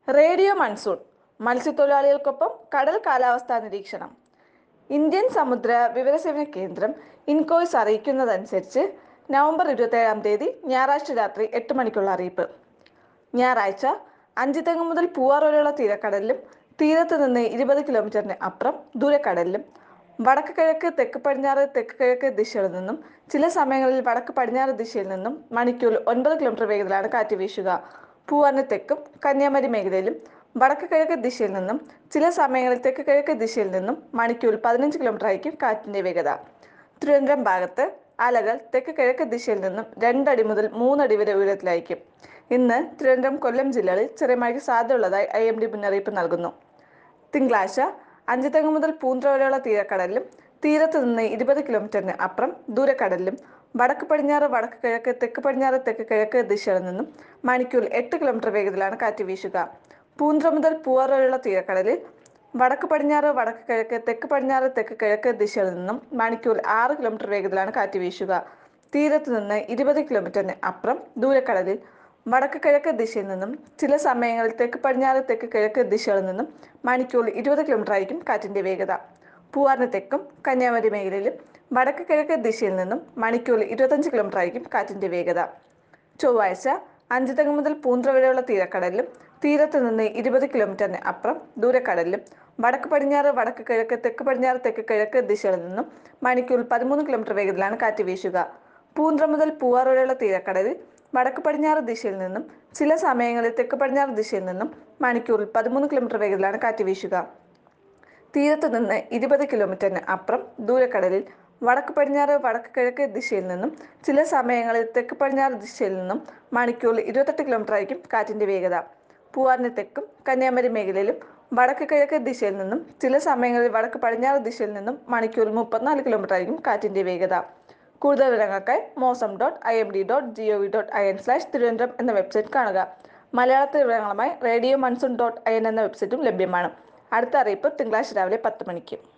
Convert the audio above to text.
radio monsoon മത്സ്യത്തൊഴിലാളികൾക്കൊപ്പം കടൽ കാലാവസ്ഥാ നിരീക്ഷണം ഇന്ത്യൻ സമുദ്ര വിവരസേവന കേന്ദ്രം ഇൻകോയ്സ് അറിയിക്കുന്നതനുസരിച്ച് നവംബർ ഇരുപത്തേഴാം തീയതി ഞായറാഴ്ച രാത്രി എട്ട് മണിക്കുള്ള അറിയിപ്പ് ഞായറാഴ്ച അഞ്ചുതെങ്ങ് മുതൽ പൂവാർ വരെയുള്ള തീരക്കടലിലും തീരത്ത് നിന്ന് ഇരുപത് കിലോമീറ്ററിന് അപ്പുറം ദൂരക്കടലിലും വടക്ക് കിഴക്ക് തെക്ക് പടിഞ്ഞാറ് തെക്ക് കിഴക്ക് ദിശയിൽ നിന്നും ചില സമയങ്ങളിൽ വടക്ക് പടിഞ്ഞാറ് ദിശയിൽ നിന്നും മണിക്കൂറിൽ ഒൻപത് കിലോമീറ്റർ വേഗത്തിലാണ് കാറ്റ് വീശുക പൂവാറിന് തെക്കും കന്യാകുമാരി മേഖലയിലും വടക്ക് കിഴക്ക് ദിശയിൽ നിന്നും ചില സമയങ്ങളിൽ തെക്ക് കിഴക്ക് ദിശയിൽ നിന്നും മണിക്കൂറിൽ പതിനഞ്ച് കിലോമീറ്റർ ആയിരിക്കും കാറ്റിന്റെ വേഗത തിരുവനന്തപുരം ഭാഗത്ത് അലകൾ തെക്ക് കിഴക്ക് ദിശയിൽ നിന്നും രണ്ടടി മുതൽ മൂന്നടി വരെ ഉയരത്തിലായിരിക്കും ഇന്ന് തിരുവനന്തപുരം കൊല്ലം ജില്ലകളിൽ ചെറിയ മഴയ്ക്ക് സാധ്യതയുള്ളതായി ഐ എം ഡി മുന്നറിയിപ്പ് നൽകുന്നു തിങ്കളാഴ്ച അഞ്ചുതെങ്ങ് മുതൽ പൂന്ത്ര വരെയുള്ള തീരക്കടലിലും തീരത്ത് നിന്ന് ഇരുപത് കിലോമീറ്ററിന് അപ്പുറം ദൂരക്കടലിലും വടക്ക് പടിഞ്ഞാറ് വടക്ക് കിഴക്ക് തെക്ക് പടിഞ്ഞാറ് തെക്ക് കിഴക്ക് ദിശകളിൽ നിന്നും മണിക്കൂറിൽ എട്ട് കിലോമീറ്റർ വേഗത്തിലാണ് കാറ്റ് വീശുക പൂന്ത്ര മുതൽ പൂവാർ വരെയുള്ള തീരക്കടലിൽ വടക്ക് പടിഞ്ഞാറ് വടക്ക് കിഴക്ക് തെക്ക് പടിഞ്ഞാറ് തെക്ക് കിഴക്ക് ദിശയിൽ നിന്നും മണിക്കൂറിൽ ആറ് കിലോമീറ്റർ വേഗത്തിലാണ് കാറ്റ് വീശുക തീരത്ത് നിന്ന് ഇരുപത് കിലോമീറ്ററിന് അപ്പുറം ദൂരക്കടലിൽ വടക്ക് കിഴക്ക് ദിശയിൽ നിന്നും ചില സമയങ്ങളിൽ തെക്ക് പടിഞ്ഞാറ് തെക്ക് കിഴക്ക് ദിശകളിൽ നിന്നും മണിക്കൂറിൽ ഇരുപത് കിലോമീറ്റർ ആയിരിക്കും കാറ്റിന്റെ വേഗത പൂവാറിന് തെക്കും കന്യാകുമാരി മേഖലയിലും വടക്ക് കിഴക്ക് ദിശയിൽ നിന്നും മണിക്കൂറിൽ ഇരുപത്തഞ്ച് കിലോമീറ്റർ ആയിരിക്കും കാറ്റിന്റെ വേഗത ചൊവ്വാഴ്ച അഞ്ചുതെങ്ങ് മുതൽ പൂന്ത്ര വരെയുള്ള തീരക്കടലിലും തീരത്ത് നിന്ന് ഇരുപത് കിലോമീറ്ററിന് അപ്പുറം ദൂരക്കടലിലും വടക്ക് പടിഞ്ഞാറ് വടക്ക് കിഴക്ക് തെക്ക് പടിഞ്ഞാറ് തെക്ക് കിഴക്ക് ദിശകളിൽ നിന്നും മണിക്കൂറിൽ പതിമൂന്ന് കിലോമീറ്റർ വേഗത്തിലാണ് കാറ്റ് വീശുക പൂന്ത്ര മുതൽ പൂവാർ വരെയുള്ള തീരക്കടലിൽ വടക്ക് പടിഞ്ഞാറ് ദിശയിൽ നിന്നും ചില സമയങ്ങളിൽ തെക്ക് പടിഞ്ഞാറ് ദിശയിൽ നിന്നും മണിക്കൂറിൽ പതിമൂന്ന് കിലോമീറ്റർ വേഗത്തിലാണ് കാറ്റ് വീശുക തീരത്ത് നിന്ന് ഇരുപത് കിലോമീറ്ററിന് അപ്പുറം ദൂരക്കടലിൽ വടക്ക് പടിഞ്ഞാറ് വടക്ക് കിഴക്ക് ദിശയിൽ നിന്നും ചില സമയങ്ങളിൽ തെക്ക് പടിഞ്ഞാറ് ദിശയിൽ നിന്നും മണിക്കൂറിൽ ഇരുപത്തെട്ട് കിലോമീറ്റർ ആയിരിക്കും കാറ്റിന്റെ വേഗത പൂവാറിന് തെക്കും കന്യാകുമാരി മേഖലയിലും വടക്ക് കിഴക്ക് ദിശയിൽ നിന്നും ചില സമയങ്ങളിൽ വടക്ക് പടിഞ്ഞാറ് ദിശയിൽ നിന്നും മണിക്കൂറിൽ മുപ്പത്തിനാല് കിലോമീറ്റർ ആയിരിക്കും കാറ്റിന്റെ വേഗത കൂടുതൽ വിവരങ്ങൾക്കായി mausam dot I M D dot G O V dot I N slash Thiruvananthapuram എന്ന വെബ്സൈറ്റ് കാണുക മലയാളത്തിൽ വിവരങ്ങളുമായി radio monsoon dot I N എന്ന വെബ്സൈറ്റും ലഭ്യമാണ് അടുത്ത അറിയിപ്പ് തിങ്കളാഴ്ച രാവിലെ പത്ത് മണിക്ക്